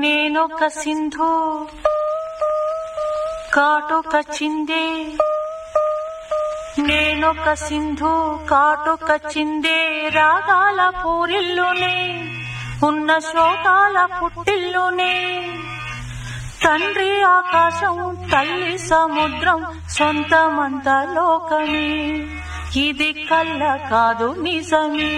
నేనొక సింధు కాటుక చిందే నేనొక సింధు కాటుక చిందే రాగాల పూరిల్లునే ఉన్న శోకాల పుట్టిల్లునే తండ్రి ఆకాశం తల్లి సముద్రం సొంతమంత లోకమే ఇది కళ్ళ కాదు నిజమే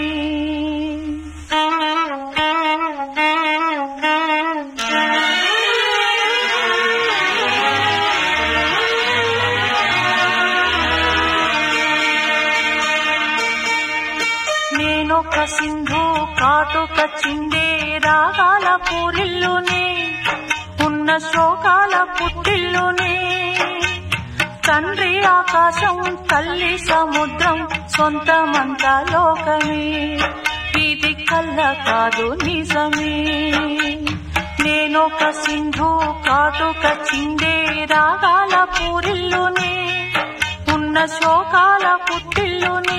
నేనొక సింధు కాటుక చిందే రాగాల పూరిల్లునే ఉన్న శోకాల పుట్టిల్లునే తండ్రి ఆకాశం తల్లి సముద్రం సొంతమంత లోకమే ఇది కళ్ళ కాదు నిజమే నేనొక సింధు కాటుక చిందే రాగాల పూరిల్లునే ఉన్న శోకాల పుట్టిల్లునే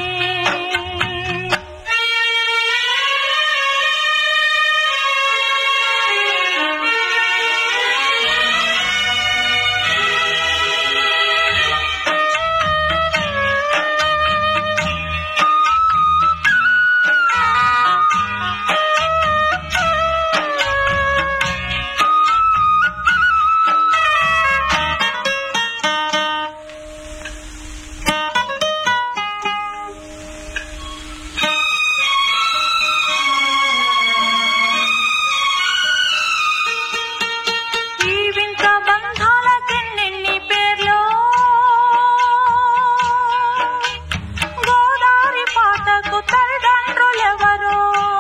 ఈ వింత బంధాలకెన్నెన్ని పేర్లో గోదారి పాటకు తల్లిదండ్రులెవరో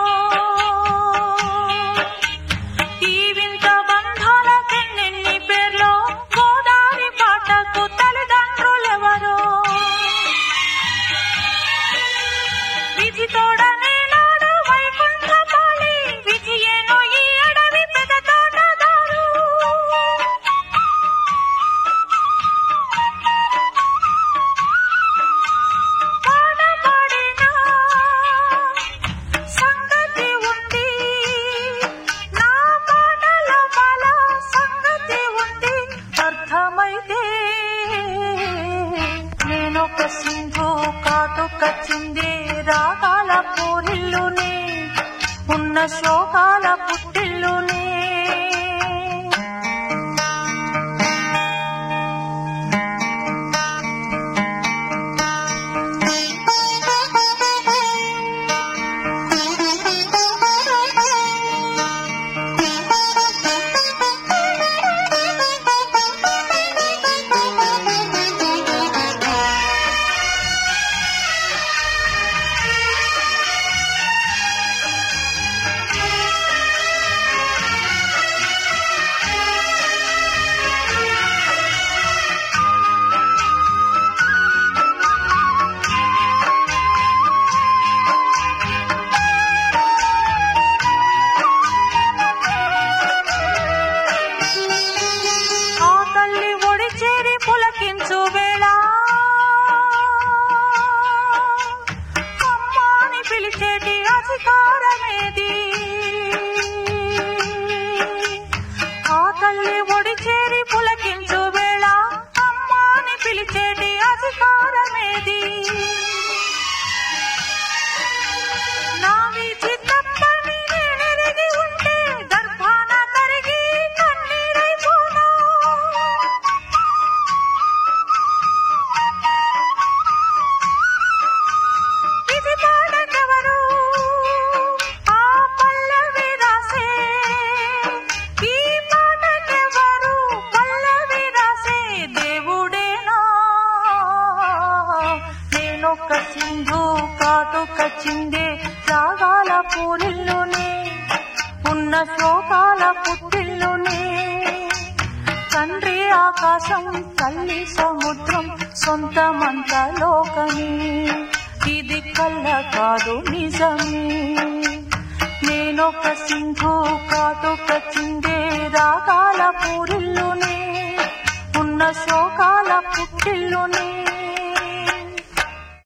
ఈ వింత బంధాలకెన్నెన్ని పేర్లో గోదారి పాటకు తల్లిదండ్రులెవరో విధి తోడనే నాడు వైకుంఠపాళి విధియేనో ఈ అడవి పెద తోటదారు పాడబడిన సంగతి ఉంది నా పాటలో బల సంగతి ఉంది అర్థమైతే నేనొక సింధు కాటుక చిందే రాగాల పూరిల్లునే ఉన్న శోకాల పుట్టిల్లునే ఆ తల్లి ఒడి చేరి పులకించు వేళ అమ్మాని పిలిచేటి అధికారమేది ఆ తల్లి ఒడి చేరి పులకించు వేళ అమ్మాని పిలిచేటి అధికారమేది నా వీధి తప్పని నేనెరిగి ఉంటే గర్భాన కరిగి కన్నీరైపోనా ఇది పాడకెవరు ఆ పల్లవి రాసే ఈ పాటకెవరు పల్లవి రాసే దేవుడేనా నేనొక సింధు కాటుక చిందే రాగాల పూరిల్లునే ఉన్న శోకాల పుట్టిల్లునే తండ్రి ఆకాశం తల్లి సముద్రం సొంతమంత లోకమే ఇది కళ్ళ కాదు నిజమే నేనొక సింధు కాటుక చిందే రాగాల పూరిల్లునే ఉన్న శోకాల పుట్టిల్లునే